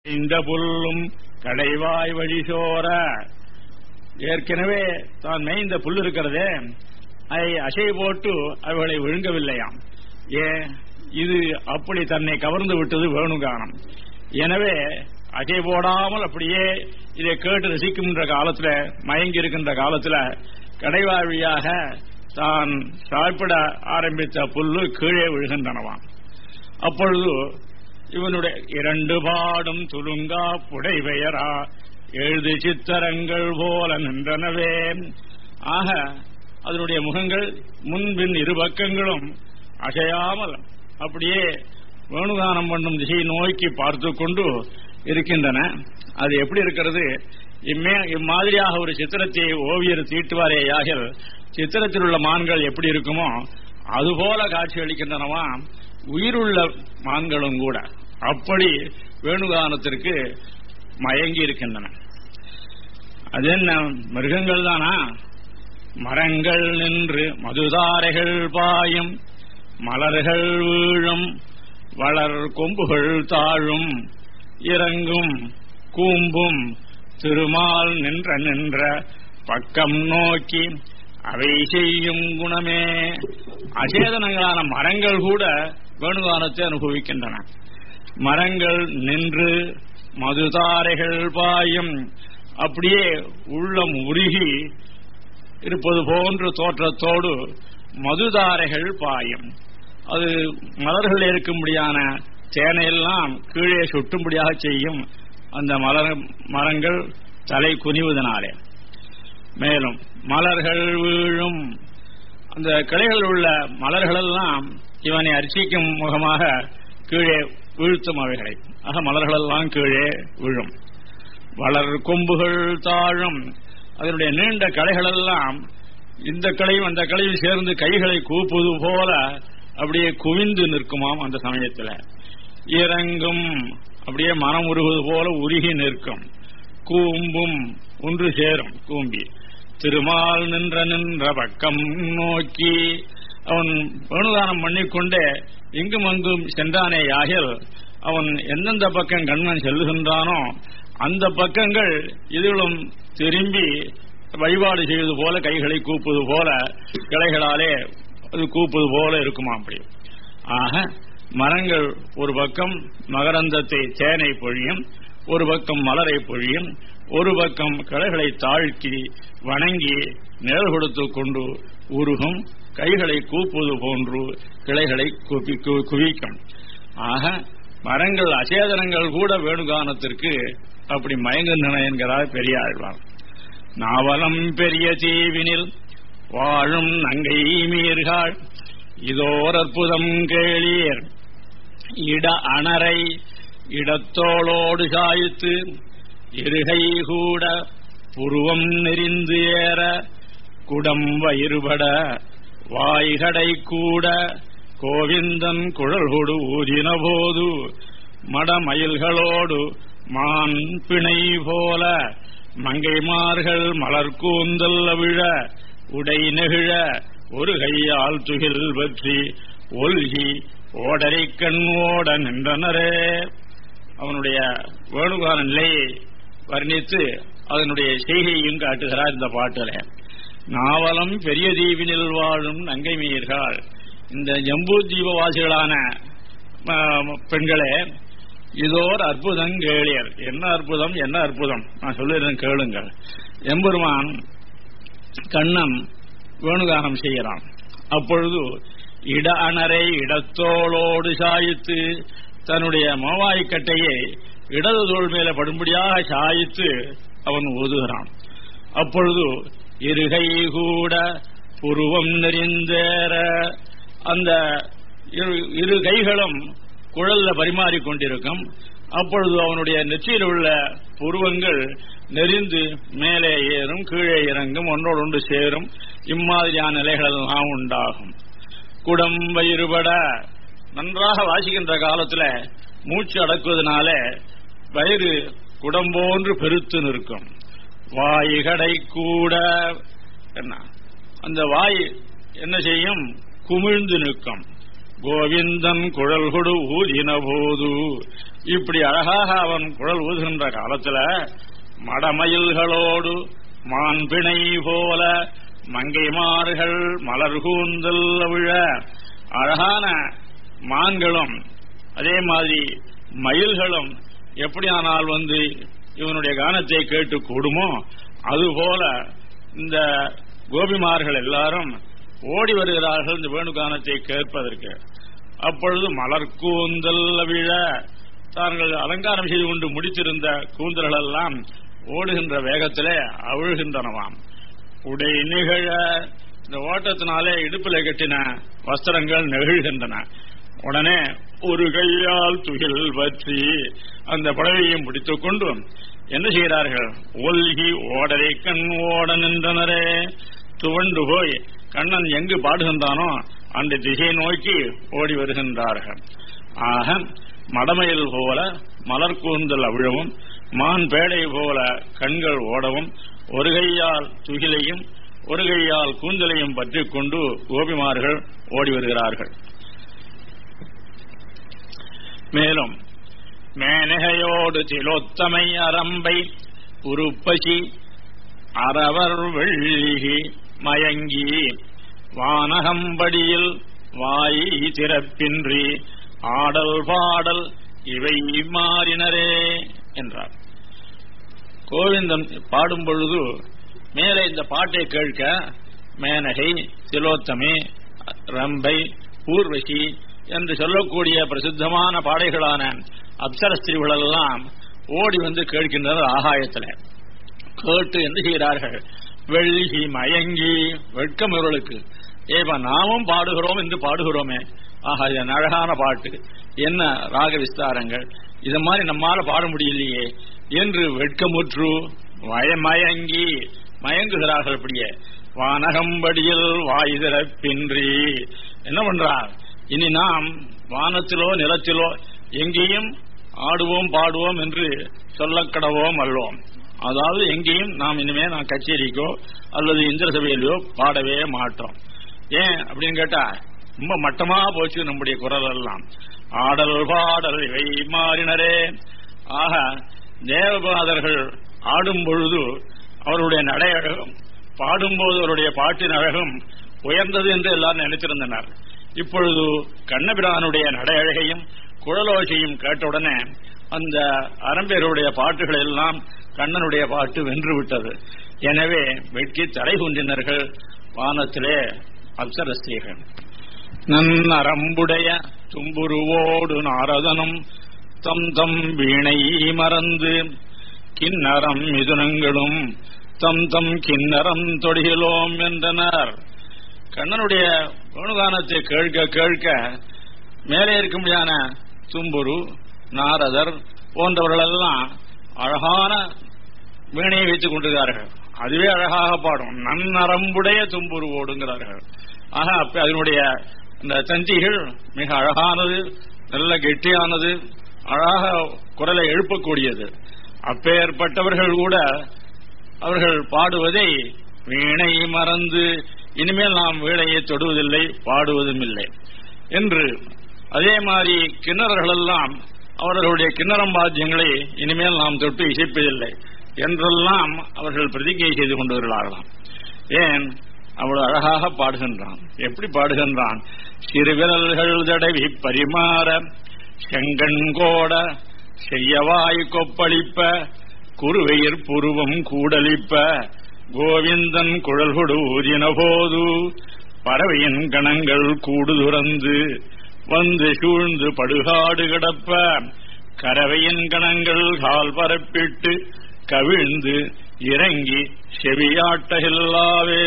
இந்த புல்லும் கடைவாய் வழிசோர ஏற்கனவே தான் மேய்ந்த புல் இருக்கிறதே அதை அசை போட்டு அவர்களை விழுங்கவில்லையாம் ஏன் இது அப்படி தன்னை கவர்ந்து விட்டது வேணுகானம் எனவே அசை போடாமல் அப்படியே இதை கேட்டு ரசிக்கின்ற காலத்துல மயங்கி இருக்கின்ற காலத்துல கடைவாய் வழியாக தான் சாப்பிட ஆரம்பித்த புல்லு கீழே விழுகின்றனவாம் அப்பொழுது இவனுடைய இரண்டு பாடும் துலுங்கா புடைவெயரா எழுது சித்திரங்கள் போல நின்றனவே ஆக அதனுடைய முகங்கள் முன்பின் இரு பக்கங்களும் அசையாமல் அப்படியே வேணுகானம் பண்ணும் திசையை நோக்கி பார்த்து கொண்டு இருக்கின்றன அது எப்படி இருக்கிறது இம்மே இம்மாதிரியாக ஒரு சித்திரத்தை ஓவியர் தீட்டுவாரேயாக சித்திரத்தில் உள்ள மான்கள் எப்படி இருக்குமோ அதுபோல காட்சி அளிக்கின்றனவா உயிருள்ள மான்களும் கூட அப்படி வேணுகானத்திற்கு மயங்கி இருக்கின்றன அது என்ன மிருகங்கள் தானா மரங்கள் நின்று மதுதாரைகள் பாயும் மலர்கள் வீழும் வளர் கொம்புகள் தாழும் இறங்கும் கூம்பும் திருமால் நின்ற நின்ற பக்கம் நோக்கி அவை செய்யும் குணமே அசேதனங்களான மரங்கள் கூட வேணுகானத்தை அனுபவிக்கின்றன மரங்கள் நின்று மதுதாரைகள் பாயும் அப்படியே உள்ளம் உருகி இருப்பது போன்ற தோற்றத்தோடு மதுதாரைகள் பாயும் அது மலர்கள் இருக்கும்படியான தேனையெல்லாம் கீழே சுட்டும்படியாக செய்யும் அந்த மலர் மரங்கள் தலை குனிவதனாலே மேலும் மலர்கள் வீழும் அந்த கிளைகள் உள்ள மலர்களெல்லாம் இவனை அர்ச்சிக்கும் முகமாக கீழே வீழ்த்தும் அவைகளை ஆக மலர்களெல்லாம் கீழே விழும் வளர் கொம்புகள் தாழும் அதனுடைய நீண்ட களைகளெல்லாம் இந்த களையும் அந்த களையும் சேர்ந்து கைகளை கூப்புவது போல அப்படியே குவிந்து நிற்குமாம் அந்த சமயத்தில் இறங்கும் அப்படியே மனம் உருகுவது போல உருகி நிற்கும் கூம்பும் ஒன்று சேரும் கூம்பி திருமால் நின்ற நின்ற பக்கம் நோக்கி அவன் வேணுதானம் பண்ணிக்கொண்டே இங்கும் அங்கும் சென்றானே யாகில் அவன் எந்தெந்த பக்கம் கண்மன் செல்லுகின்றானோ அந்த பக்கங்கள் இதுகளும் திரும்பி வழிபாடு செய்வது போல கைகளை கூப்புவது போல கிளைகளாலே அது கூப்புவது போல இருக்குமா அப்படி ஆக மரங்கள் ஒரு பக்கம் மகரந்தத்தை தேனை பொழியும் ஒரு பக்கம் மலரை பொழியும் ஒரு பக்கம் கிளைகளை தாழ்த்தி வணங்கி நிழல் கொடுத்து கொண்டு உருகும் கைகளை கூப்புவது போன்று கிளைகளை குவிக்கும் ஆக மரங்கள் அசேதனங்கள் கூட வேணுகானத்திற்கு அப்படி மயங்குகின்றன என்கிறார் பெரிய ஆழ்வார் நாவலம் பெரிய தீவினில் வாழும் நங்கை மீர்கள் இதோர் அற்புதம் கேளீர் இட அணரை இடத்தோளோடு சாய்த்து இருகை கூட புருவம் நெறிந்து ஏற குடம் வயிறுபட வாய்கடை கூட கோவிந்தன் குழல் கொடு ஊதின போது மடமயில்களோடு மான் பிணை போல மங்கைமார்கள் மலர் கூந்தல் விழ உடை நெகிழ ஒரு கையால் துகில் பற்றி ஒல்கி ஓடரை கண் ஓட நின்றனரே அவனுடைய வேணுகான நிலையை வர்ணித்து அதனுடைய செய்கையும் காட்டுகிறார் இந்த பாட்டில நாவலம் பெரிய தீவினில் வாழும் நங்கை மீர்கள் இந்த ஜம்பூ தீபவாசிகளான பெண்களே இதோர் அற்புதம் கேளியர் என்ன அற்புதம் என்ன அற்புதம் நான் சொல்லிடுறேன் கேளுங்கள் எம்பெருமான் கண்ணன் வேணுகானம் செய்கிறான் அப்பொழுது இட அணரை இடத்தோளோடு சாய்த்து தன்னுடைய மோவாய்க்கட்டையை இடது தோல் மேல படும்படியாக சாய்த்து அவன் ஓதுகிறான் அப்பொழுது இருகை கூட புருவம் நெறிந்தேற அந்த இரு கைகளும் குழல்ல பரிமாறிக்கொண்டிருக்கும் அப்பொழுது அவனுடைய நெற்றியில் உள்ள புருவங்கள் நெறிந்து மேலே ஏறும் கீழே இறங்கும் ஒன்றோடு ஒன்று சேரும் இம்மாதிரியான நிலைகள் எல்லாம் உண்டாகும் குடம் வயிறுபட நன்றாக வாசிக்கின்ற காலத்துல மூச்சு அடக்குவதனால வயிறு குடம் போன்று பெருத்து நிற்கும் வாய்கடை கூட என்ன அந்த வாய் என்ன செய்யும் குமிழ்ந்து நிற்கும் கோவிந்தன் குழல் கொடு ஊதின போது இப்படி அழகாக அவன் குழல் ஊதுகின்ற காலத்துல மடமயில்களோடு மான்பிணை போல மங்கைமார்கள் மலர் கூந்தல் விழ அழகான மான்களும் அதே மாதிரி மயில்களும் எப்படியானால் வந்து இவனுடைய கானத்தை கேட்டு கூடுமோ அதுபோல இந்த கோபிமார்கள் எல்லாரும் ஓடி வருகிறார்கள் இந்த வேணுகானத்தை கேட்பதற்கு அப்பொழுது மலர் கூந்தல் விழ தாங்கள் அலங்காரம் செய்து கொண்டு முடித்திருந்த கூந்தல்கள் எல்லாம் ஓடுகின்ற வேகத்திலே அவிழ்கின்றனவாம் உடை நிகழ இந்த ஓட்டத்தினாலே இடுப்பில் கட்டின வஸ்திரங்கள் நெகிழ்கின்றன உடனே ஒரு கையால் துகில் பற்றி அந்த படவையும் பிடித்துக் கொண்டு என்ன செய்கிறார்கள் ஒல்கி ஓடரை கண் ஓட நின்றனரே துவண்டு போய் கண்ணன் எங்கு பாடுகின்றானோ அந்த திசையை நோக்கி ஓடி வருகின்றார்கள் ஆக மடமையில் போல மலர் கூந்தல் அவிழவும் மான் பேடை போல கண்கள் ஓடவும் ஒரு கையால் துகிலையும் ஒரு கையால் கூந்தலையும் பற்றிக் கொண்டு கோபிமார்கள் ஓடி வருகிறார்கள் மேலும் மேனகையோடு திலோத்தமை அரம்பை உருப்பசி அரவர் வெள்ளி மயங்கி வானகம்படியில் வாய் திறப்பின்றி ஆடல் பாடல் இவை மாறினரே என்றார் கோவிந்தன் பாடும் பொழுது மேலே இந்த பாட்டை கேட்க மேனகை திலோத்தமே ரம்பை ஊர்வசி என்று சொல்லக்கூடிய பிரசித்தமான பாடைகளான அப்சரஸ்திரிகளெல்லாம் ஓடி வந்து கேட்கின்றனர் ஆகாயத்தில் கேட்டு என்ன செய்கிறார்கள் வெள்ளி மயங்கி வெட்கம் இவர்களுக்கு ஏப்பா நாமும் பாடுகிறோம் என்று பாடுகிறோமே ஆஹா இது அழகான பாட்டு என்ன ராக விஸ்தாரங்கள் இத மாதிரி நம்மால பாட முடியலையே என்று வெட்கமுற்று வயமயங்கி மயங்குகிறார்கள் அப்படியே வானகம்படியில் வாய் திறப்பின்றி என்ன பண்றார் இனி நாம் வானத்திலோ நிலத்திலோ எங்கேயும் ஆடுவோம் பாடுவோம் என்று சொல்லக்கடவோம் அல்லோம் அதாவது எங்கேயும் நாம் இனிமே நான் கச்சேரிக்கோ அல்லது இந்திர சபையிலோ பாடவே மாட்டோம் ஏன் அப்படின்னு கேட்டா ரொம்ப மட்டமா போச்சு நம்முடைய குரல் எல்லாம் ஆடல் பாடல் இவை மாறினரே ஆக தேவபாதர்கள் ஆடும் பொழுது அவருடைய நடையழகும் பாடும்போது அவருடைய பாட்டின் அழகும் உயர்ந்தது என்று எல்லாரும் நினைத்திருந்தனர் இப்பொழுது கண்ணபிரானுடைய நடையழகையும் குழலோசையும் கேட்டவுடனே அந்த அரம்பேருடைய பாட்டுகள் எல்லாம் கண்ணனுடைய பாட்டு வென்று விட்டது எனவே வெட்கி தலை குன்றினர்கள் வானத்திலே அப்சரஸ்திரீகள் நன்னரம்புடைய தும்புருவோடு நாரதனும் தம் தம் வீணை மறந்து கிண்ணறம் மிதுனங்களும் தம் தம் கிண்ணறம் தொடுகிலோம் என்றனர் கண்ணனுடைய வேணுகானத்தை கேட்க கேட்க மேலே இருக்கும்படியான தும்புரு நாரதர் போன்றவர்களெல்லாம் அழகான வீணையை வைத்துக் கொண்டிருக்கிறார்கள் அதுவே அழகாக பாடும் நன்னரம்புடைய தும்புரு ஓடுங்கிறார்கள் ஆக அப்ப அதனுடைய இந்த தந்திகள் மிக அழகானது நல்ல கெட்டியானது அழகாக குரலை எழுப்பக்கூடியது அப்பேற்பட்டவர்கள் கூட அவர்கள் பாடுவதை வீணை மறந்து இனிமேல் நாம் வீணையை தொடுவதில்லை பாடுவதும் இல்லை என்று அதே மாதிரி கிண்ணறர்கள் எல்லாம் அவர்களுடைய கிண்ணறம் பாத்தியங்களை இனிமேல் நாம் தொட்டு இசைப்பதில்லை என்றெல்லாம் அவர்கள் பிரதிஜை செய்து கொண்டு வருகிறார்களாம் ஏன் அவ்வளவு அழகாக பாடுகின்றான் எப்படி பாடுகின்றான் சிறுவிரல்கள் தடவி பரிமாற செங்கண் கோட செய்யவாய் கொப்பளிப்ப குருவையர் புருவம் கூடலிப்ப கோவிந்தன் குழல் கொடு ஊதின போது பறவையின் கணங்கள் கூடு துறந்து வந்து சூழ்ந்து படுகாடு கிடப்ப கரவையின் கணங்கள் கால் பரப்பிட்டு கவிழ்ந்து இறங்கி செவியாட்டகில்லாவே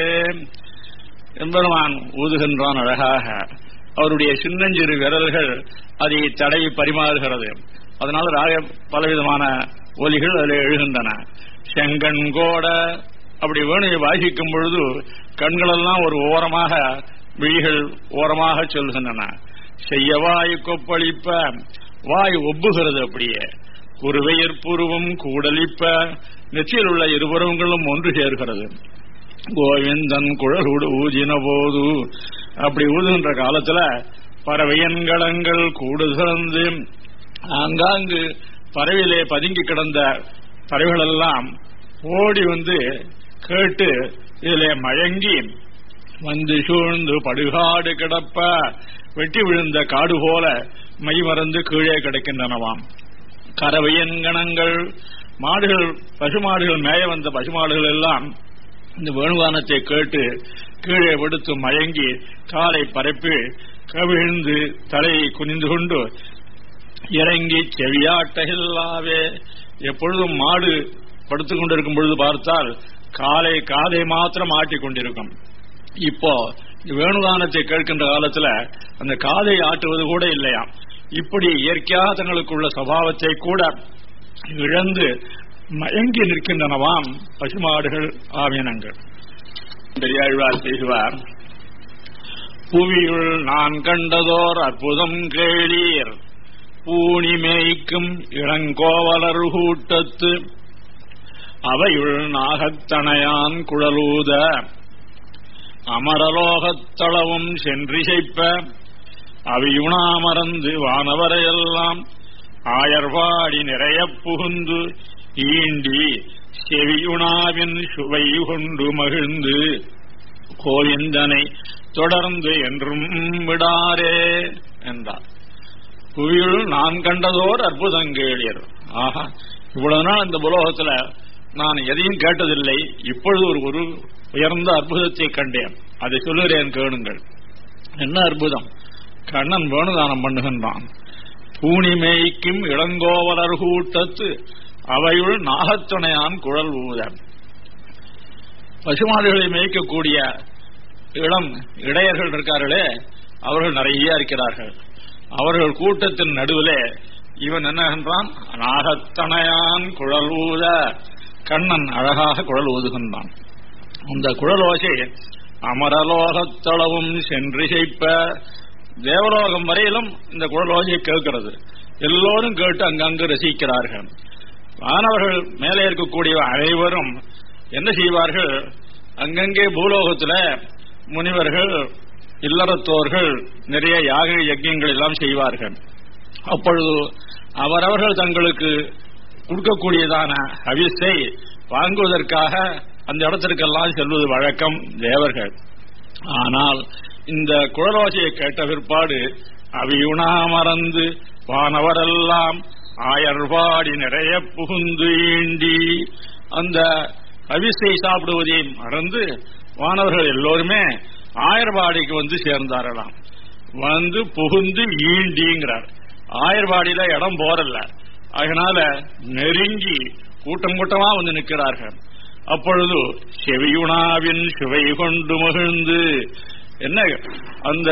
எம்பெருமான் ஊதுகின்றான் அழகாக அவருடைய சின்னஞ்சிறு விரல்கள் அதை தடவி பரிமாறுகிறது அதனால ராக பலவிதமான ஒலிகள் அதில் எழுகின்றன செங்கண் கோட அப்படி வேணுயை வாசிக்கும் பொழுது கண்களெல்லாம் ஒரு ஓரமாக விழிகள் ஓரமாக சொல்கின்றன செய்ய வாய் கொப்பளிப்ப வாய் ஒப்புகிறது அப்படியே குருவையர் புருவம் கூடலிப்ப நெற்றியில் உள்ள இருபுறங்களும் ஒன்று சேர்கிறது கோவிந்தன் குழல் ஊதின போது அப்படி ஊதுகின்ற காலத்துல பறவையன்களங்கள் கூடு சிறந்து ஆங்காங்கு பறவையிலே பதுங்கி கிடந்த பறவைகளெல்லாம் ஓடி வந்து கேட்டு இதிலே மயங்கி வந்து சூழ்ந்து படுகாடு கிடப்ப வெட்டி விழுந்த காடு போல மைமறந்து கீழே கிடக்கின்றனவாம் கறவையன்கணங்கள் மாடுகள் பசுமாடுகள் மேய வந்த பசுமாடுகள் எல்லாம் இந்த வேணுகானத்தை கேட்டு கீழே விடுத்து மயங்கி காலை பரப்பி கவிழ்ந்து தலையை குனிந்து கொண்டு இறங்கி செவியாட்டகில்லாவே எப்பொழுதும் மாடு படுத்துக் கொண்டிருக்கும் பொழுது பார்த்தால் காலை காதை மாத்திரம் ஆட்டிக் கொண்டிருக்கும் இப்போ வேணுகானத்தை கேட்கின்ற காலத்துல அந்த காதை ஆட்டுவது கூட இல்லையாம் இப்படி இயற்கையாக தங்களுக்குள்ள சபாவத்தை கூட இழந்து மயங்கி நிற்கின்றனவாம் பசுமாடுகள் ஆவினங்கள் பெரியாழ்வார் பேசுவார் புவியுள் நான் கண்டதோர் அற்புதம் கேளீர் பூணி மேய்க்கும் இளங்கோவலர் கூட்டத்து அவையுள் நாகத்தனையான் குழலூத அமரலோகத்தளவும் சென்றிசைப்ப அவியுணாமறந்து வானவரையெல்லாம் ஆயர்வாடி நிறைய புகுந்து ஈண்டி செவியுணாவின் சுவை கொண்டு மகிழ்ந்து கோவிந்தனை தொடர்ந்து என்றும் விடாரே என்றார் புவியுள் நான் கண்டதோர் அற்புதங்கேளியர் ஆஹா இவ்வளவு நாள் இந்த உலோகத்துல நான் எதையும் கேட்டதில்லை இப்பொழுது ஒரு ஒரு உயர்ந்த அற்புதத்தை கண்டேன் அதை சொல்லுகிறேன் கேளுங்கள் என்ன அற்புதம் கண்ணன் வேணுதானம் பண்ணுகின்றான் பூனி மேய்க்கும் இளங்கோவலர் கூட்டத்து அவையுள் நாகத்துணையான் குழல் ஊத பசுமாடுகளை மேய்க்கக்கூடிய இளம் இடையர்கள் இருக்கார்களே அவர்கள் நிறைய இருக்கிறார்கள் அவர்கள் கூட்டத்தின் நடுவிலே இவன் என்ன என்றான் நாகத்தனையான் குழல் ஊத கண்ணன் அழகாக குழல் ஊதுகின்றான் அந்த குழல் ஓசை அமரலோகத்தளவும் சென்றிசைப்ப தேவலோகம் வரையிலும் இந்த குழல் ஓசையை கேட்கிறது எல்லோரும் கேட்டு அங்கங்கு ரசிக்கிறார்கள் மாணவர்கள் மேலே இருக்கக்கூடிய அனைவரும் என்ன செய்வார்கள் அங்கங்கே பூலோகத்துல முனிவர்கள் இல்லறத்தோர்கள் நிறைய யாக யஜ்யங்கள் எல்லாம் செய்வார்கள் அப்பொழுது அவரவர்கள் தங்களுக்கு கொடுக்கக்கூடியதான அவிசை வாங்குவதற்காக அந்த இடத்திற்கெல்லாம் செல்வது வழக்கம் தேவர்கள் ஆனால் இந்த குழலோசையை கேட்ட பிற்பாடு அவியுணா மறந்து வானவரெல்லாம் ஆயர்வாடி நிறைய புகுந்து ஈண்டி அந்த அவிசை சாப்பிடுவதை மறந்து வானவர்கள் எல்லோருமே ஆயர்வாடிக்கு வந்து சேர்ந்தாரலாம் வந்து புகுந்து ஈண்டிங்கிறார் ஆயர்வாடியில இடம் போறல அதனால நெருங்கி கூட்டம் கூட்டமா வந்து நிற்கிறார்கள் அப்பொழுது செவியுணாவின் சுவை கொண்டு மகிழ்ந்து என்ன அந்த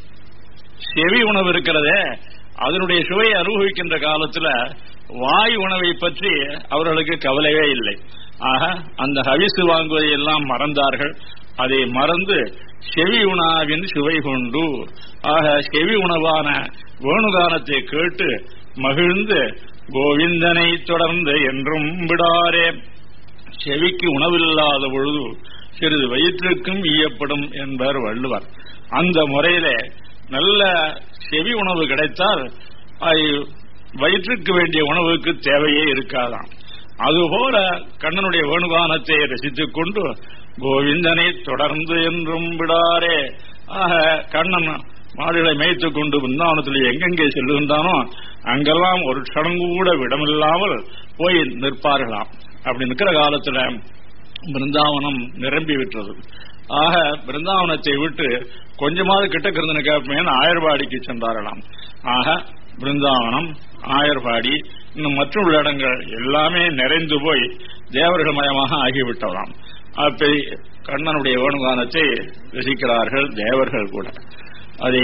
செவி உணவு இருக்கிறதே அதனுடைய சுவையை அனுபவிக்கின்ற காலத்துல வாய் உணவை பற்றி அவர்களுக்கு கவலையே இல்லை ஆக அந்த ஹவிசு வாங்குவதை எல்லாம் மறந்தார்கள் அதை மறந்து செவி உணாவின் சுவை கொண்டு ஆக செவி உணவான வேணுகானத்தை கேட்டு மகிழ்ந்து கோவிந்தனை தொடர்ந்து என்றும் விடாரே செவிக்கு உணவில்லாத பொழுது சிறிது வயிற்றுக்கும் ஈயப்படும் என்பார் வள்ளுவர் அந்த முறையில நல்ல செவி உணவு கிடைத்தால் அது வயிற்றுக்கு வேண்டிய உணவுக்கு தேவையே இருக்காதாம் அதுபோல கண்ணனுடைய வேணுகானத்தை ரசித்துக் கொண்டு கோவிந்தனை தொடர்ந்து என்றும் விடாரே ஆக கண்ணன் மாடுகளை மேய்த்துக் கொண்டு பிருந்தாவனத்தில் எங்கெங்கே செல்லுகின்றானோ அங்கெல்லாம் ஒரு சடங்கு கூட விடமில்லாமல் போய் நிற்பார்களாம் அப்படி நிற்கிற காலத்துல பிருந்தாவனம் நிரம்பி விட்டது ஆக பிருந்தாவனத்தை விட்டு கொஞ்சமாவது கிட்டக்கு இருந்தன கேட்பேன் ஆயர்வாடிக்கு சென்றார்களாம் ஆக பிருந்தாவனம் ஆயர்பாடி இன்னும் மற்ற இடங்கள் எல்லாமே நிறைந்து போய் தேவர்கள் மயமாக ஆகிவிட்டதாம் அப்படி கண்ணனுடைய வேணுகானத்தை ரசிக்கிறார்கள் தேவர்கள் கூட அதை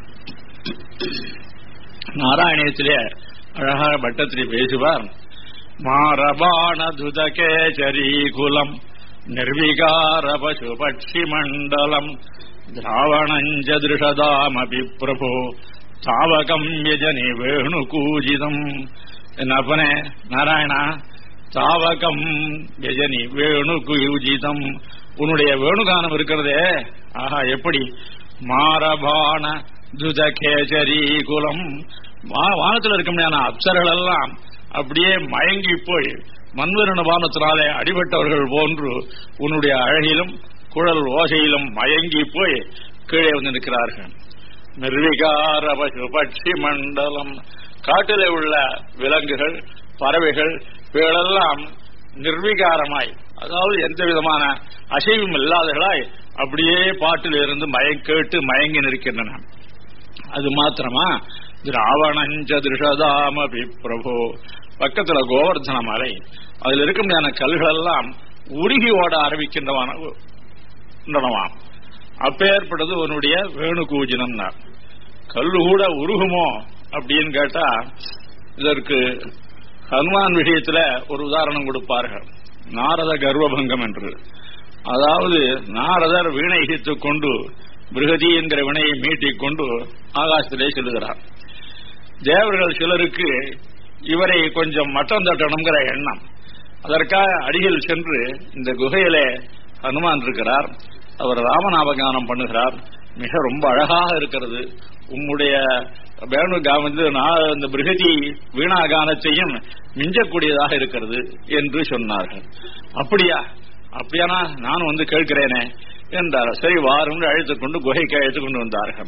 நாராயணியத்திலே அழகாக பட்டத்திலே பேசுவார் மாரபாண துதகேச்சரி குலம் நிர்விகார பசு பட்சி மண்டலம் திராவணஞ்சதிருஷதாமபி பிரபு தாவகம் யஜனி வேணு கூஜிதம் என்ன அப்பனே நாராயணா தாவகம் யஜனி வேணு குயூஜிதம் உன்னுடைய வேணுகானம் இருக்கிறதே ஆஹா எப்படி மாரபான துதகேசரி குலம் வா- வானத்தில் இருக்க முடியாத அப்சர்கள் எல்லாம் அப்படியே மயங்கி போய் மன்வருண பானத்தினாலே அடிபட்டவர்கள் போன்று உன்னுடைய அழகிலும் குழல் ஓசையிலும் மயங்கி போய் கீழே வந்து நிற்கிறார்கள் நிர்விகார பசு பட்சி மண்டலம் காட்டிலே உள்ள விலங்குகள் பறவைகள் இவைகளெல்லாம் நிர்விகாரமாய் அதாவது எந்த விதமான அசைவும் இல்லாதவர்களாய் அப்படியே பாட்டில் இருந்து மயங் கேட்டு மயங்கி நிற்கின்றன அது மாத்திரமா திராவணஞ்ச திருஷதாமபி பிரபு பக்கத்துல கோவர்தன மலை அதுல இருக்க முடியாத கல்கள் எல்லாம் உருகி ஓட ஆரம்பிக்கின்றனவாம் அப்பேற்பட்டது உன்னுடைய வேணுகூஜனம் கல்லு கூட உருகுமோ அப்படின்னு கேட்டா இதற்கு ஹனுமான் விஷயத்துல ஒரு உதாரணம் கொடுப்பார்கள் நாரத கர்வபங்கம் என்று அதாவது நாரதர் வீணை இசைத்துக் கொண்டு பிருகதி என்கிற வினையை மீட்டிக் கொண்டு ஆகாசத்திலே செல்லுகிறார் தேவர்கள் சிலருக்கு இவரை கொஞ்சம் மட்டம் தட்டணுங்கிற எண்ணம் அதற்காக அடியில் சென்று இந்த குகையிலே ஹனுமான் இருக்கிறார் அவர் ராமநாமகானம் பண்ணுகிறார் மிக ரொம்ப அழகாக இருக்கிறது உம்முடைய வேணு வந்து நான் இந்த பிருகதி வீணா கானத்தையும் மிஞ்சக்கூடியதாக இருக்கிறது என்று சொன்னார்கள் அப்படியா அப்படியானா நான் வந்து கேட்கிறேனே என்றார் சரி வாரும் அழைத்துக் கொண்டு குகைக்கு அழைத்துக் கொண்டு வந்தார்கள்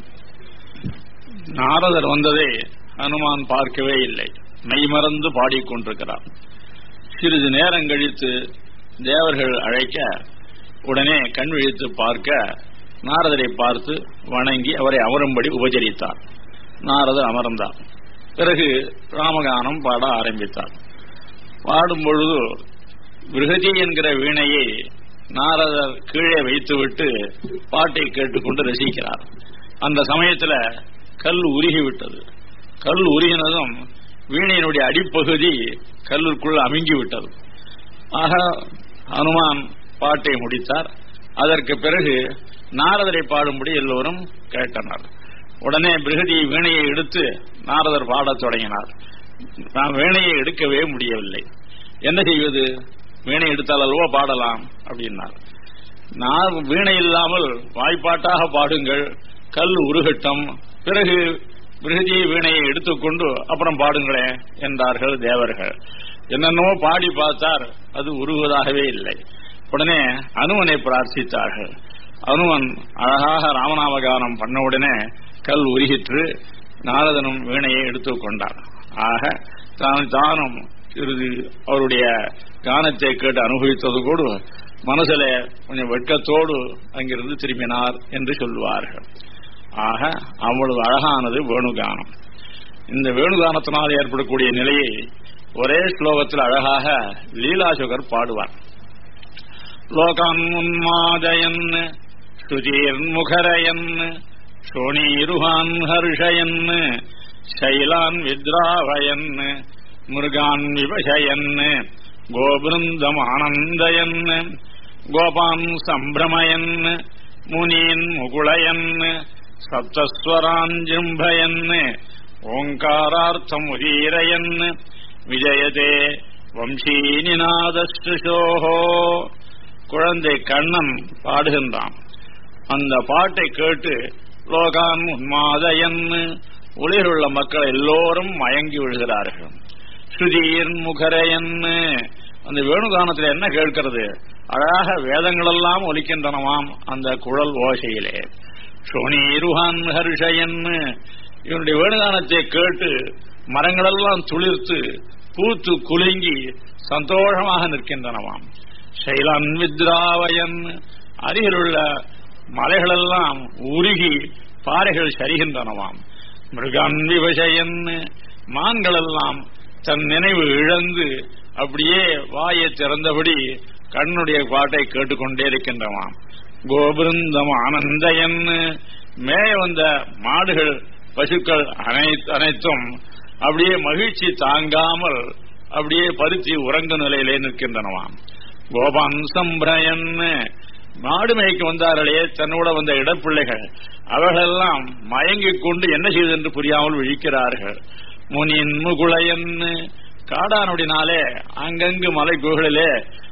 நாரதர் வந்ததை ஹனுமான் பார்க்கவே இல்லை மெய்மறந்து பாடிக்கொண்டிருக்கிறார் சிறிது நேரம் கழித்து தேவர்கள் அழைக்க உடனே கண் விழித்து பார்க்க நாரதரை பார்த்து வணங்கி அவரை அமரும்படி உபச்சரித்தார் நாரதர் அமர்ந்தார் பிறகு ராமகானம் பாட ஆரம்பித்தார் பாடும் பொழுது பிருகதி என்கிற வீணையை நாரதர் கீழே வைத்துவிட்டு பாட்டை கேட்டுக்கொண்டு ரசிக்கிறார் அந்த சமயத்துல கல் உருகிவிட்டது கல் உருகினதும் வீணையினுடைய அடிப்பகுதி கல்லுக்குள் அமுங்கி விட்டது ஆக ஹனுமான் பாட்டை முடித்தார் அதற்கு பிறகு நாரதரை பாடும்படி எல்லோரும் கேட்டனர் உடனே பிருகதி வீணையை எடுத்து நாரதர் பாடத் தொடங்கினார் நான் வீணையை எடுக்கவே முடியவில்லை என்ன செய்வது வீணை எடுத்தால் அல்லவா பாடலாம் அப்படின்னார் நான் வீணை இல்லாமல் வாய்ப்பாட்டாக பாடுங்கள் கல் உருகட்டும் பிறகு பிருகதி வீணையை எடுத்துக்கொண்டு அப்புறம் பாடுங்களேன் என்றார்கள் தேவர்கள் என்னென்னவோ பாடி பார்த்தார் அது உருகுவதாகவே இல்லை உடனே அனுமனை பிரார்த்தித்தார்கள் அனுமன் அழகாக ராமநாமகானம் பண்ண உடனே கல் உருகிற்று நாரதனும் வீணையை எடுத்துக்கொண்டார் ஆக தான் தானும் சிறிது அவருடைய கானத்தை கேட்டு அனுபவித்தது கூட மனசுல கொஞ்சம் வெட்கத்தோடு அங்கிருந்து திரும்பினார் என்று சொல்லுவார்கள் ஆக அவ்வளவு அழகானது வேணுகானம் இந்த வேணுகானத்தினால் ஏற்படக்கூடிய நிலையை ஒரே ஸ்லோகத்தில் அழகாக லீலாசுகர் பாடுவார் லோகான் உன்மாதயன் சுதீர்முகரயன் சோணீருகான் ஹர்ஷயன் சைலான் வித்ராவயன் முருகான் விவசயன் கோபிருந்தம் ஆனந்தயன் கோபான் சம்பிரமயன் முனீன் முகுளயன் சப்தஸ்வராஞ்சிம்பயன் ஓங்காரார்த்தம் உதீரயன் விஜயதே வம்சீனிநாதஸ்ருஷோஹோ குழந்தை கண்ணன் பாடுகின்றான் அந்த பாட்டை கேட்டு லோகான் உன்மாதயன் உலகில் உள்ள மக்கள் எல்லோரும் மயங்கி விழுகிறார்கள் ஸ்ருதியின் முகரையன் அந்த வேணுகானத்தில் என்ன கேட்கிறது அழகாக வேதங்கள் எல்லாம் ஒலிக்கின்றனவாம் அந்த குழல் ஓசையிலே சோனீருகான் ஹர்ஷயன் இவனுடைய வேணுகானத்தை கேட்டு மரங்களெல்லாம் துளிர்த்து பூத்து குலுங்கி சந்தோஷமாக நிற்கின்றனவாம் சைலான் வித்ராவயன் அருகிலுள்ள மலைகளெல்லாம் உருகி பாறைகள் சரிகின்றனவாம் மிருகான் விவசயன் மான்கள் எல்லாம் தன் நினைவு இழந்து அப்படியே வாயை திறந்தபடி கண்ணுடைய பாட்டை கேட்டுக்கொண்டே இருக்கின்றவாம் கோபிருந்தம் ஆனந்தயன் மேய வந்த மாடுகள் பசுக்கள் அனைத்தும் அப்படியே மகிழ்ச்சி தாங்காமல் அப்படியே பருத்தி உறங்கு நிலையிலே நிற்கின்றனவாம் கோபான் சம்பிரயன் மாடு மேய்க்க வந்தார்களே தன்னோட வந்த இடப்பிள்ளைகள் அவர்களெல்லாம் மயங்கிக் கொண்டு என்ன செய்வது என்று புரியாமல் விழிக்கிறார்கள் முனின் முகுளையன் காடானுடினாலே அங்கங்கு மலை குகைகளிலே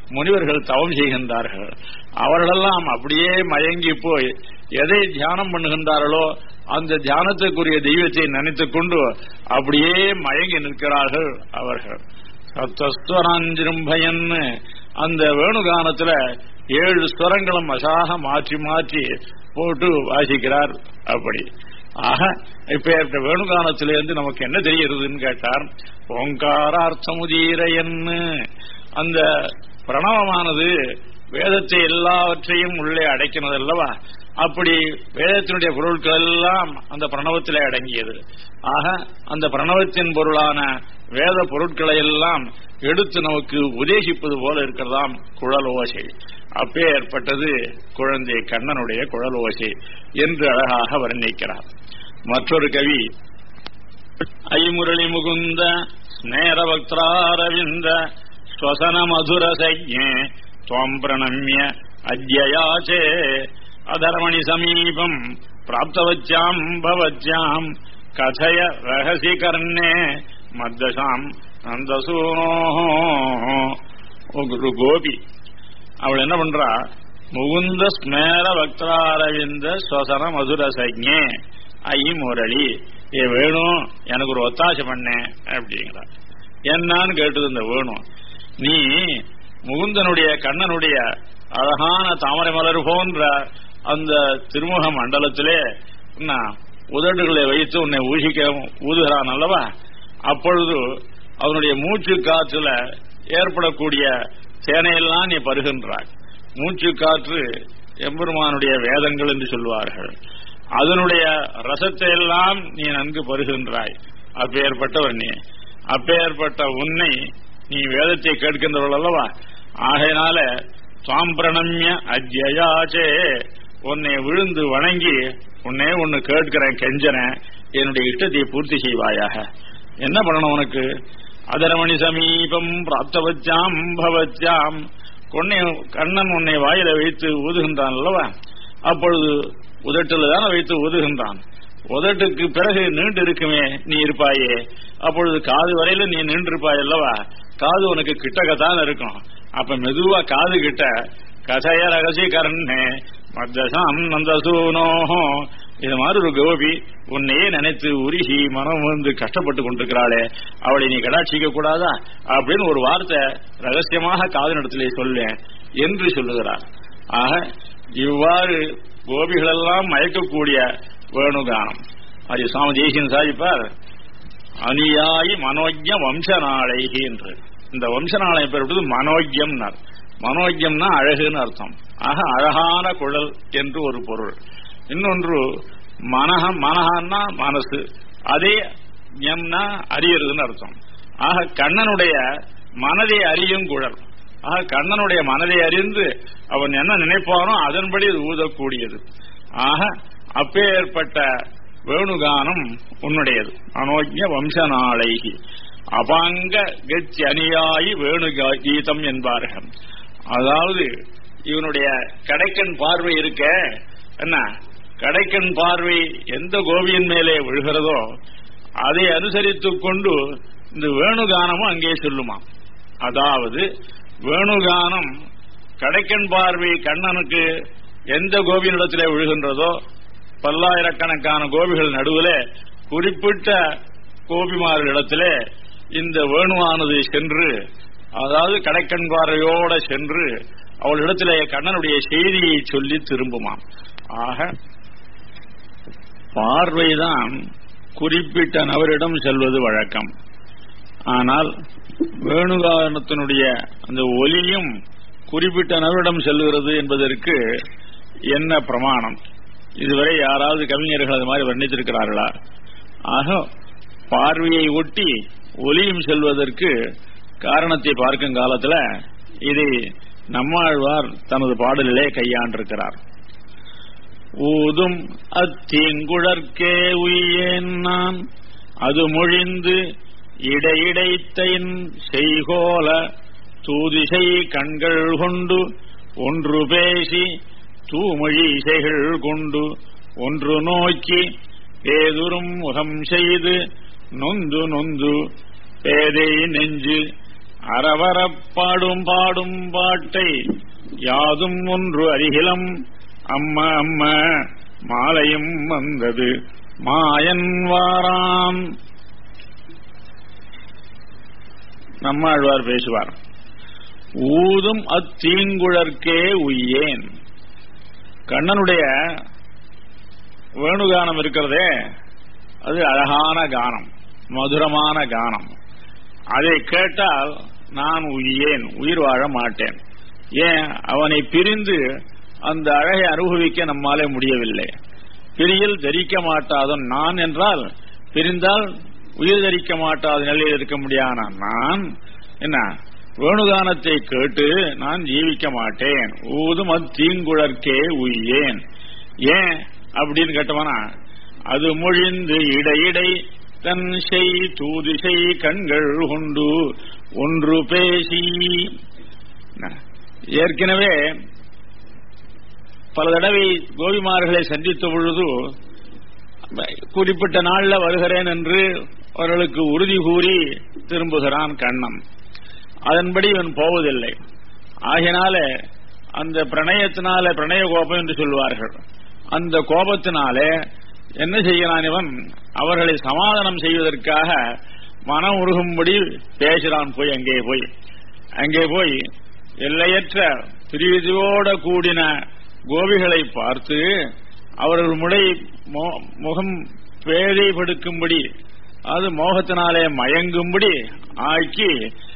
முனிவர்கள் தவம் செய்கின்றார்கள் அவர்களெல்லாம் அப்படியே மயங்கி போய் எதை தியானம் பண்ணுகின்றார்களோ அந்த தியானத்துக்குரிய தெய்வத்தை நினைத்துக் கொண்டு அப்படியே மயங்கி நிற்கிறார்கள் அவர்கள் சப்தஸ்வராஞ்சிரும்பயன்னு அந்த வேணுகானத்துல ஏழு ஸ்வரங்களும் அசாக மாற்றி மாற்றி போட்டு வாசிக்கிறார் அப்படி ஆக இப்ப வேணுகானத்திலிருந்து நமக்கு என்ன தெரிகிறதுன்னு கேட்டார் ஓங்காரார்த்தமுதீரையன்னு அந்த பிரணவமானது வேதத்தை எல்லாவற்றையும் உள்ளே அடைக்கிறது அல்லவா அப்படி வேதத்தினுடைய பொருட்கள் எல்லாம் அந்த பிரணவத்திலே அடங்கியது ஆக அந்த பிரணவத்தின் பொருளான வேத பொருட்களை எல்லாம் எடுத்து நமக்கு உதேசிப்பது போல இருக்கிறதாம் குழல் ஓசை அப்பே ஏற்பட்டது குழந்தை கண்ணனுடைய குழல் ஓசை என்று அழகாக வர்ணிக்கிறார் மற்றொரு கவி ஐமுரளி முகுந்த ஸ்நேர பக்திராரவிந்த ஸ்வசன மதுர சஜ்ஞே துவம் பிரணம்ய அத்யயாச்சே அதர்மணி சமீபம் பிராப்தவச்சாம் பவச்சாம் கதய ரகசி கர்ணே மத்தசாம் நந்தசூனோ ஒரு கோபி அவள் என்ன பண்றா முகுந்த ஸ்மேர பக்தராரவிந்த ஸ்வசன மதுர சஜ்ஞே ஐ முரளி ஏ வேணும் எனக்கு ஒரு ஒத்தாசை பண்ணேன் அப்படிங்கிறா என்னான்னு கேட்டது இந்த வேணும் நீ முகுந்தனுடைய கண்ணனுடைய அழகான தாமரை மலர் போன்ற அந்த திருமுக மண்டலத்திலே உதடுகளை வைத்து உன்னை ஊசிக்க ஊதுகிறான் அல்லவா அப்பொழுது அவனுடைய மூச்சு காற்றுல ஏற்படக்கூடிய சேனையெல்லாம் நீ பருகின்றாய் மூச்சு காற்று எம்பெருமானுடைய வேதங்கள் என்று சொல்வார்கள் அதனுடைய ரசத்தை எல்லாம் நீ நன்கு பருகின்றாய் அப்பேற்பட்டவர் நீ அப்பேற்பட்ட உன்னை நீ வேதத்தை கேட்கின்றவள் அல்லவா ஆகையினால சாம்பிரணம்ய அஜயாச்சே உன்னை விழுந்து வணங்கி உன்னே ஒன்னு கேட்கிறேன் கெஞ்சறேன் என்னுடைய இஷ்டத்தை பூர்த்தி செய்வாயாக என்ன பண்ணணும் உனக்கு அதரமணி சமீபம் பிராப்தவச்சாம் பவச்சாம் கொன்னை கண்ணன் உன்னை வாயில வைத்து ஊதுகின்றான் அல்லவா அப்பொழுது உதட்டில் தானே வைத்து ஊதுகின்றான் உதட்டுக்கு பிறகு நீண்டு இருக்குமே நீ இருப்பாயே அப்பொழுது காது வரையில நீ நின்று இருப்பாய் அல்லவா காது உனக்கு கிட்டக்கத்தான் இருக்கும் அப்ப மெதுவா காது கிட்ட கதைய ரகசி கர்ணே மத்தசாம் நந்தசூனோ இது மாதிரி ஒரு கோபி உன்னையே நினைத்து உருகி மனம் வந்து கஷ்டப்பட்டு கொண்டிருக்கிறாளே அவளை நீ கடாட்சிக்க கூடாதா அப்படின்னு ஒரு வார்த்தை ரகசியமாக காதனிடத்திலே சொல்லேன் என்று சொல்லுகிறார் ஆக இவ்வாறு கோபிகளெல்லாம் மயக்கக்கூடிய வேணுகானம் அது சுவாமி தேசியன் சாதிப்பார் அநியாயி மனோஜ்ய வம்சநாளைகி என்று இந்த வம்சநாளை பெறுவது மனோஜ்யம்னார் மனோஜ்யம்னா அழகுன்னு அர்த்தம் ஆக அழகான குழல் என்று ஒரு பொருள் இன்னொன்று மனஹ மனஹன்னா மனசு அதே எம்னா அறியறதுன்னு அர்த்தம் ஆக கண்ணனுடைய மனதை அறியும் குழல் ஆக கண்ணனுடைய மனதை அறிந்து அவன் என்ன நினைப்பானோ அதன்படி அது ஊதக்கூடியது ஆக அப்பேற்பட்ட வேணுகானம் உன்னுடையது அனோஜ்ய வம்சநாளைகி அபாங்க கட்சி அணியாயி வேணு கீதம் என்பார்கள் அதாவது இவனுடைய கடைக்கண் பார்வை இருக்க என்ன கடைக்கண் பார்வை எந்த கோவியின் மேலே விழுகிறதோ அதை அனுசரித்துக் கொண்டு இந்த வேணுகானமும் அங்கே சொல்லுமா அதாவது வேணுகானம் கடைக்கண் பார்வை கண்ணனுக்கு எந்த கோபியினிடத்திலே விழுகின்றதோ பல்லாயிரக்கணக்கான கோபிகள் நடுவில் குறிப்பிட்ட கோபிமார்களிடத்திலே இந்த வேணுவானது சென்று அதாவது கடைக்கண் பார்வையோட சென்று அவளிடத்திலே கண்ணனுடைய செய்தியை சொல்லி திரும்புமாம் ஆக பார்வைதான் குறிப்பிட்ட நபரிடம் செல்வது வழக்கம் ஆனால் வேணுகானத்தினுடைய அந்த ஒலியும் குறிப்பிட்ட நபரிடம் செல்கிறது என்பதற்கு என்ன பிரமாணம் இதுவரை யாராவது கவிஞர்கள் அது மாதிரி வர்ணித்திருக்கிறார்களா ஆக பார்வையை ஒட்டி ஒலியும் செல்வதற்கு காரணத்தை பார்க்கும் காலத்துல இதை நம்மாழ்வார் தனது பாடலிலே கையாண்டிருக்கிறார் ஊதும் அத்தீங்குழற்கே உய்யேன் நான் அது மொழிந்து இடையிடைத்தைன் செய்கோல தூதிசை கண்கள் கொண்டு ஒன்று பேசி தூமொழி இசைகள் கொண்டு ஒன்று நோக்கி பேதுரும் முகம் செய்து நொந்து நொந்து பேதை நெஞ்சு அறவரப்பாடும் பாடும் பாட்டை யாதும் ஒன்று அருகிலம் அம்ம அம்ம மாலையும் வந்தது மாயன் வாரான் நம்மாழ்வார் பேசுவார் ஊதும் அத்தீங்குழற்கே உய்யேன் கண்ணனுடைய வேணுகானம் இருக்கிறதே அது அழகான கானம் மதுரமான கானம் அதை கேட்டால் நான் உய்யேன் உயிர் வாழ மாட்டேன் ஏன் அவனை பிரிந்து அந்த அழகை அனுபவிக்க நம்மாலே முடியவில்லை பிரியில் தரிக்க மாட்டாதன் நான் என்றால் பிரிந்தால் உயிர் தரிக்க மாட்டாத நிலையில் இருக்க முடியாத நான் என்ன வேணுகானத்தை கேட்டு நான் ஜீவிக்க மாட்டேன் ஊதும் தீங்குழற்கே உய்யேன் ஏன் அப்படின்னு கேட்டவனா அது மொழிந்து இடையிடை தன் செய் தூதிசை கண்கள் கொண்டு ஒன்று பேசி ஏற்கனவே பல தடவை கோபிமார்களை சந்தித்த பொழுது குறிப்பிட்ட நாள்ல வருகிறேன் என்று அவர்களுக்கு உறுதி கூறி திரும்புகிறான் கண்ணன் அதன்படி இவன் போவதில்லை ஆகினால அந்த பிரணயத்தினால பிரணய கோபம் என்று சொல்வார்கள் அந்த கோபத்தினாலே என்ன செய்கிறான் இவன் அவர்களை சமாதானம் செய்வதற்காக மனம் உருகும்படி பேசுகிறான் போய் அங்கே போய் அங்கே போய் எல்லையற்ற பிரிவிதியோட கூடின கோபிகளை பார்த்து அவர்கள் முளை முகம் பேதைப்படுக்கும்படி அது மோகத்தினாலே மயங்கும்படி ஆக்கி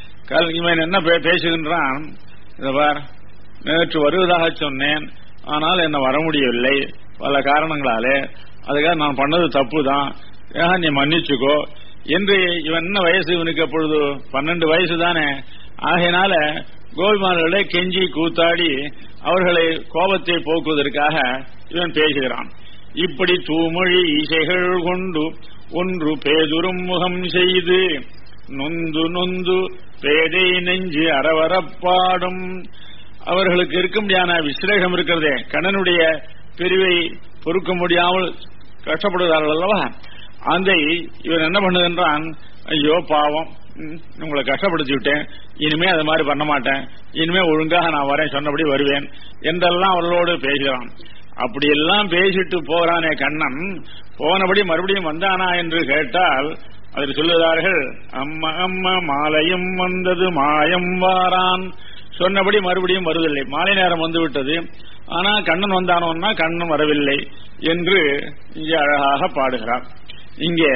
இவன் என்ன பேசுகின்றான் பார் நேற்று வருவதாக சொன்னேன் ஆனால் என்ன வர முடியவில்லை பல காரணங்களாலே அதுக்காக நான் பண்ணது தப்பு தான் ஏக நீ மன்னிச்சுக்கோ என்று இவன் என்ன வயசு இவனுக்கு அப்பொழுது பன்னெண்டு வயசு தானே ஆகையினால கோபிமார்களை கெஞ்சி கூத்தாடி அவர்களை கோபத்தை போக்குவதற்காக இவன் பேசுகிறான் இப்படி தூமொழி இசைகள் கொண்டு ஒன்று பேதுரும் முகம் செய்து நொந்து நொந்து பேதை நெஞ்சு அறவரப்பாடும் அவர்களுக்கு இருக்க முடியாத விசிலேகம் இருக்கிறதே கண்ணனுடைய பிரிவை பொறுக்க முடியாமல் கஷ்டப்படுகிறார்கள் அல்லவா அந்த இவன் என்ன பண்ணுகின்றான் ஐயோ பாவம் உங்களை கஷ்டப்படுத்தி விட்டேன் இனிமே அது மாதிரி பண்ண மாட்டேன் இனிமே ஒழுங்காக நான் வரேன் சொன்னபடி வருவேன் என்றெல்லாம் அவர்களோடு பேசுகிறான் அப்படியெல்லாம் பேசிட்டு போறானே கண்ணன் போனபடி மறுபடியும் வந்தானா என்று கேட்டால் அதில் சொல்லுகிறார்கள் அம்மா அம்மா மாலையும் வந்தது மாயம் வாரான் சொன்னபடி மறுபடியும் வருவதில்லை மாலை நேரம் வந்து விட்டது ஆனா கண்ணன் வந்தானோன்னா கண்ணன் வரவில்லை என்று இங்கே அழகாக பாடுகிறார் இங்கே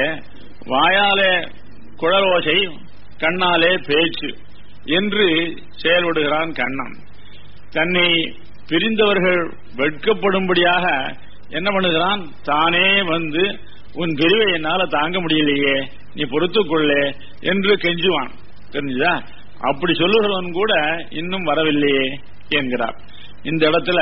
வாயாலே குழல் ஓசை கண்ணாலே பேச்சு என்று செயல்படுகிறான் கண்ணன் தன்னை பிரிந்தவர்கள் வெட்கப்படும்படியாக என்ன பண்ணுகிறான் தானே வந்து உன் பிரிவை என்னால தாங்க முடியலையே நீ பொறுத்துக்கொள்ளே என்று கெஞ்சுவான் தெரிஞ்சுதா அப்படி சொல்லுகிறவன் கூட இன்னும் வரவில்லையே என்கிறார் இந்த இடத்துல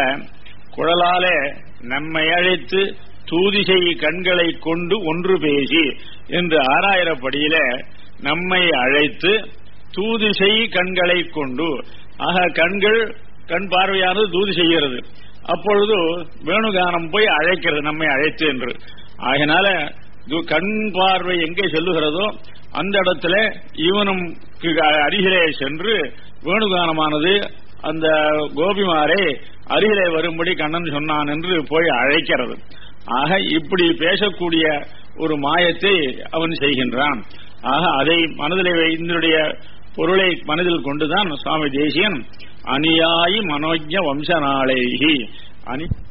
குழலாலே நம்மை அழைத்து தூதிசை கண்களை கொண்டு ஒன்று பேசி என்று ஆறாயிரப்படியில நம்மை அழைத்து தூதிசை கண்களை கொண்டு ஆக கண்கள் கண் பார்வையானது தூதி செய்கிறது அப்பொழுது வேணுகானம் போய் அழைக்கிறது நம்மை அழைத்து என்று ஆகினால கண் பார்வை எங்கே செல்லுகிறதோ அந்த இடத்துல இவனும் அருகிலே சென்று வேணுகானமானது அந்த கோபிமாரை அருகிலே வரும்படி கண்ணன் சொன்னான் என்று போய் அழைக்கிறது ஆக இப்படி பேசக்கூடிய ஒரு மாயத்தை அவன் செய்கின்றான் ஆக அதை மனதிலே இதனுடைய பொருளை மனதில் கொண்டுதான் சுவாமி தேசியன் அநியாயி மனோஜ வம்சநாளேகி அனி